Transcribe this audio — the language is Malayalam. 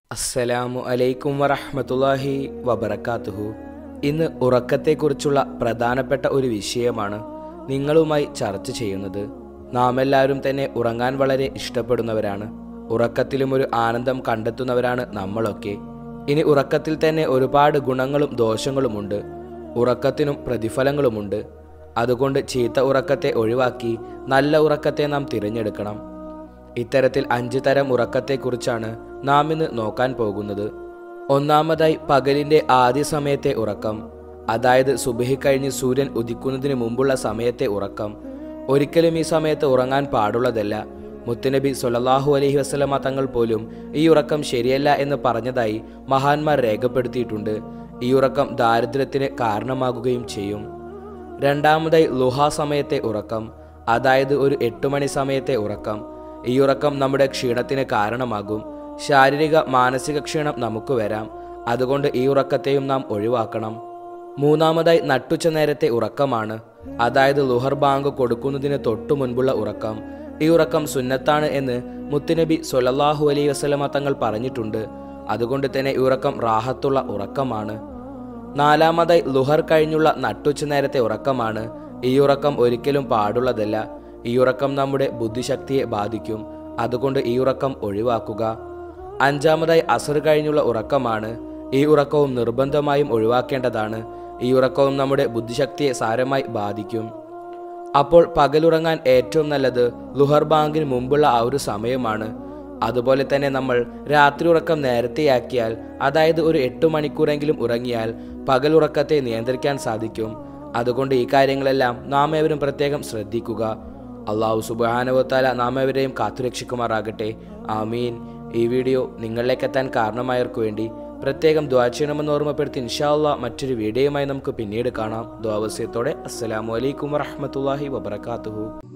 അസ്സലാമു അലൈക്കും വറഹ്മത്തുള്ളാഹി വബറകാതുഹു ഇന്ന് ഉറക്കത്തെക്കുറിച്ചുള്ള പ്രധാനപ്പെട്ട ഒരു വിഷയമാണ് നിങ്ങളുമായി ചർച്ച ചെയ്യുന്നത് നാം എല്ലാവരും തന്നെ ഉറങ്ങാൻ വളരെ ഇഷ്ടപ്പെടുന്നവരാണ് ഉറക്കത്തിലും ഒരു ആനന്ദം കണ്ടെത്തുന്നവരാണ് നമ്മളൊക്കെ ഇനി ഉറക്കത്തിൽ തന്നെ ഒരുപാട് ഗുണങ്ങളും ദോഷങ്ങളുമുണ്ട് ഉറക്കത്തിനും പ്രതിഫലങ്ങളുമുണ്ട് അതുകൊണ്ട് ചീത്ത ഉറക്കത്തെ ഒഴിവാക്കി നല്ല ഉറക്കത്തെ നാം തിരഞ്ഞെടുക്കണം ഇത്തരത്തിൽ അഞ്ച് തരം ഉറക്കത്തെക്കുറിച്ചാണ് നാം ഇന്ന് നോക്കാൻ പോകുന്നത് ഒന്നാമതായി പകലിന്റെ ആദ്യ സമയത്തെ ഉറക്കം അതായത് സുബഹി കഴിഞ്ഞ് സൂര്യൻ ഉദിക്കുന്നതിന് മുമ്പുള്ള സമയത്തെ ഉറക്കം ഒരിക്കലും ഈ സമയത്ത് ഉറങ്ങാൻ പാടുള്ളതല്ല മുത്തുനബി സൊല്ലാഹു അലഹി വസ്ലമ തങ്ങൾ പോലും ഈ ഉറക്കം ശരിയല്ല എന്ന് പറഞ്ഞതായി മഹാന്മാർ രേഖപ്പെടുത്തിയിട്ടുണ്ട് ഈ ഉറക്കം ദാരിദ്ര്യത്തിന് കാരണമാകുകയും ചെയ്യും രണ്ടാമതായി ലുഹ സമയത്തെ ഉറക്കം അതായത് ഒരു എട്ട് മണി സമയത്തെ ഉറക്കം ഈ ഉറക്കം നമ്മുടെ ക്ഷീണത്തിന് കാരണമാകും ശാരീരിക മാനസിക ക്ഷീണം നമുക്ക് വരാം അതുകൊണ്ട് ഈ ഉറക്കത്തെയും നാം ഒഴിവാക്കണം മൂന്നാമതായി നട്ടുച്ച നേരത്തെ ഉറക്കമാണ് അതായത് ലുഹർ ബാങ്ക് കൊടുക്കുന്നതിന് തൊട്ടു മുൻപുള്ള ഉറക്കം ഈ ഉറക്കം സുന്നത്താണ് എന്ന് മുത്തുനബി സൊലല്ലാഹു അലൈ വസ്ലമ തങ്ങൾ പറഞ്ഞിട്ടുണ്ട് അതുകൊണ്ട് തന്നെ ഈ ഉറക്കം റാഹത്തുള്ള ഉറക്കമാണ് നാലാമതായി ലുഹർ കഴിഞ്ഞുള്ള നട്ടുച്ച നേരത്തെ ഉറക്കമാണ് ഈ ഉറക്കം ഒരിക്കലും പാടുള്ളതല്ല ഈ ഉറക്കം നമ്മുടെ ബുദ്ധിശക്തിയെ ബാധിക്കും അതുകൊണ്ട് ഈ ഉറക്കം ഒഴിവാക്കുക അഞ്ചാമതായി അസർ കഴിഞ്ഞുള്ള ഉറക്കമാണ് ഈ ഉറക്കവും നിർബന്ധമായും ഒഴിവാക്കേണ്ടതാണ് ഈ ഉറക്കവും നമ്മുടെ ബുദ്ധിശക്തിയെ സാരമായി ബാധിക്കും അപ്പോൾ പകലുറങ്ങാൻ ഏറ്റവും നല്ലത് ലുഹർ ബാങ്കിന് മുമ്പുള്ള ആ ഒരു സമയമാണ് അതുപോലെ തന്നെ നമ്മൾ രാത്രി ഉറക്കം നേരത്തെയാക്കിയാൽ അതായത് ഒരു എട്ട് മണിക്കൂറെങ്കിലും ഉറങ്ങിയാൽ പകലുറക്കത്തെ നിയന്ത്രിക്കാൻ സാധിക്കും അതുകൊണ്ട് ഈ കാര്യങ്ങളെല്ലാം നാം ഏവരും പ്രത്യേകം ശ്രദ്ധിക്കുക അള്ളാഹു സുബാനുവത്താല നാം ഏവരെയും കാത്തുരക്ഷിക്കുമാറാകട്ടെ ആമീൻ ഈ വീഡിയോ നിങ്ങളിലേക്ക് എത്താൻ കാരണമായവർക്ക് വേണ്ടി പ്രത്യേകം ദ്വാ ചെയ്യണമെന്ന് ഓർമ്മപ്പെടുത്തി ഇൻഷാല്ല മറ്റൊരു വീഡിയോയുമായി നമുക്ക് പിന്നീട് കാണാം ദ്വാവസ്യത്തോടെ അസ്സലാമു അലൈക്കും വറഹമത്തല്ലാഹി വബർക്കാത്തുഹു